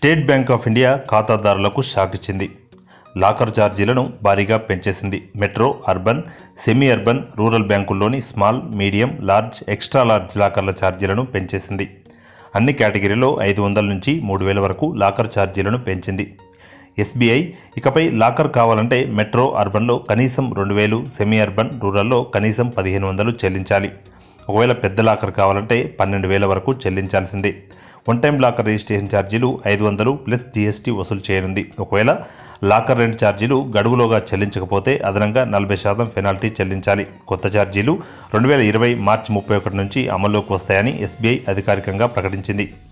state Bank of India ఖాతాదారులకు shock ఇచ్చింది locker ఛార్జీలను భారీగా పెంచేసింది metro urban semi urban rural బ్యాంకుల్లోని small medium large extra large లాకర్ల ఛార్జీలను పెంచేసింది అన్ని కేటగిరీలో ఐదు వందల నుంచి మూడు వేల వరకు లాకర్ ఛార్జీలను పెంచింది ఎస్బీఐ ఇకపై లాకర్ కావాలంటే మెట్రో అర్బన్లో కనీసం రెండు వేలు సెమీ అర్బన్ రూరల్లో కనీసం పదిహేను వందలు చెల్లించాలి ఒకవేళ పెద్ద లాకర్ కావాలంటే పన్నెండు వేల వరకు చెల్లించాల్సిందే వన్ టైం లాకర్ రిజిస్ట్రేషన్ ఛార్జీలు ఐదు వందలు ప్లస్ జీఎస్టీ వసూలు చేయనుంది ఒకవేళ లాకర్ రెంట్ ఛార్జీలు గడువులోగా చెల్లించకపోతే అదనంగా నలభై శాతం పెనాల్టీ చెల్లించాలి కొత్త ఛార్జీలు రెండు వేల ఇరవై మార్చి ముప్పై ఒకటి నుంచి అమల్లోకి వస్తాయని ఎస్బీఐ అధికారికంగా ప్రకటించింది